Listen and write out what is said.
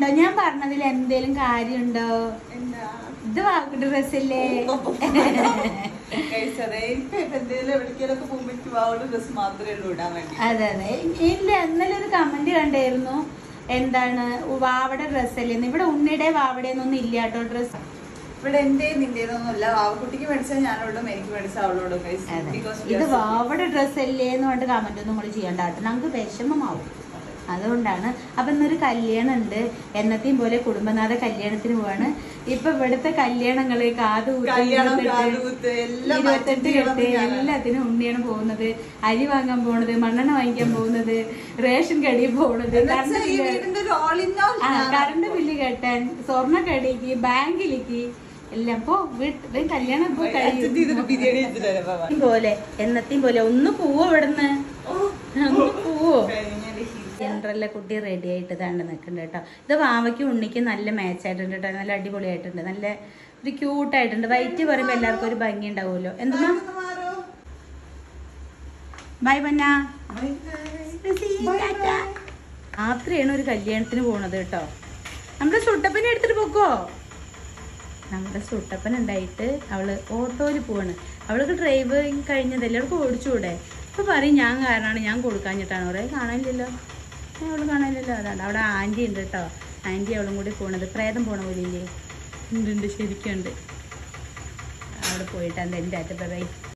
കാര്യണ്ടോ ഞാൻ പറഞ്ഞതിൽ എന്തേലും കാര്യണ്ടോ എന്താ ഇത് വാക്കിട്ട് ഡ്രസ്സല്ലേ Guys, അതെ ഇപ്പൊ എന്തെങ്കിലും എവിടേക്കെങ്കിലൊക്കെ പോകുമ്പോ എനിക്ക് വാവുള്ള ഡ്രസ് മാത്രമേ ഉള്ളൂ ഇടാൻ വേണ്ടി അതെ അതെ ഇല്ല ഇന്നലെ ഒരു കമന്റ് കണ്ടായിരുന്നു എന്താണ് വാവയുടെ ഡ്രസ്സല്ലേ ഇവിടെ ഉണ്ണിയുടെ വാവയുടെയൊന്നും ഇല്ല കേട്ടോ ഡ്രസ് ഇവിടെ എന്റെ നിന്റേതൊന്നുമല്ല വാവക്കുട്ടിക്ക് മേടിച്ചാൽ ഞാനോടും എനിക്ക് മേടിച്ചാൽ അവളോടും guys. അതെ Because we ഇത് are so- വാവയുടെ ഡ്രസ് അല്ലേ എന്ന് പറഞ്ഞിട്ട് കമന്റ് ഒന്നും നമ്മൾ ചെയ്യണ്ട കേട്ടോ നമുക്ക് വിഷമമാവും അതുകൊണ്ടാണ് അപ്പൊ ഇന്നൊരു കല്യാണം ഉണ്ട് എന്നത്തെയും പോലെ കുടുംബനാഥ കല്യാണത്തിന് പോവാണ് ഇപ്പൊ ഇവിടുത്തെ കല്യാണങ്ങള് കാതുകൂത്ത് കല്യാണം, ഇരുപത്തെട്ട്, കാതുകുത്ത് എല്ലാം ഇരുപത്തെട്ട് മാറ്റി കെട്ട് ചെയ്യണം എല്ലാത്തിനും ഉണ്ണിയാണ് പോകുന്നത് അരി വാങ്ങാൻ പോകുന്നത് മണ്ണെണ്ണ വാങ്ങിക്കാൻ പോകുന്നത് റേഷൻ കടിയിൽ പോകുന്നത് കറണ്ട് എന്നുവെച്ചാ ഈ ബില്ല് വീടിന്റെ ഒരു all in all ആ, ഞാനാണ്. കറണ്ട് ബില്ല് കെട്ടാൻ സ്വർണ്ണക്കടിക്ക് ബാങ്കിലേക്ക് എല്ലാം ഇപ്പൊ വീട്ടിൽ കല്യാണം ഇപ്പൊ അച്ഛൻ ഇതിന് ബിരിയാണി കഴിയും വെച്ചിട്ട് തരാം, ബാബാ. പോലെ എന്നത്തെയും പോലെ ഒന്ന് പോവോ ഇവിടുന്ന് ഓ, ഒന്ന് പോവോ കഴിഞ്ഞാല് ഹീ- ജനറലിലെ കുട്ടി റെഡി ആയിട്ട് താണ്ട് നിൽക്കുന്നുണ്ട് കേട്ടോ ഇത് വാവയ്ക്കും ഉണ്ണിക്കും നല്ല മാച്ച് ആയിട്ടുണ്ട് കേട്ടോ നല്ല അടിപൊളിയായിട്ടുണ്ട് നല്ല ഒരു ക്യൂട്ടായിട്ടുണ്ട് വൈറ്റ് പറയുമ്പോൾ എല്ലാവർക്കും ഒരു ഭംഗി ഉണ്ടാവുമല്ലോ എന്താ ഇതൊന്ന് മാറോ? ബൈ ബന്ന Bye, guys. Bye, രാത്രിയാണ് ഒരു കല്യാണത്തിന് പോണത് കേട്ടോ നമ്മുടെ സുട്ടപ്പനെ എടുത്തിട്ട് പോക്കോ നമ്മുടെ സുട്ടപ്പൻ ഉണ്ടായിട്ട് അവള് ഓട്ടോയിൽ പോവാണ് അവൾക്ക് ഡ്രൈവിങ് കഴിഞ്ഞതല്ലേ അവൾക്ക് ഓടിച്ചുകൂടെ ഇപ്പൊ പറയും ഞാൻ കാരണമാണ് ഞാൻ കൊടുക്കാഞ്ഞിട്ടാണ് പറയാ കാണാനില്ലല്ലോ ഏ, അവള് കാണാനില്ലല്ലോ അതാണ് അവിടെ ആൻറ്റി ഉണ്ട് കേട്ടോ ആൻറ്റി അവളും കൂടി പോണത് പ്രേതം പോണ പോലെ ഇല്ലേ ഉണ്ട് ഉണ്ട് ശരിക്കും ഉണ്ട് അവിടെ പോയിട്ട് എൻ്റെ എൻ്റെ അറ്റ ബൈ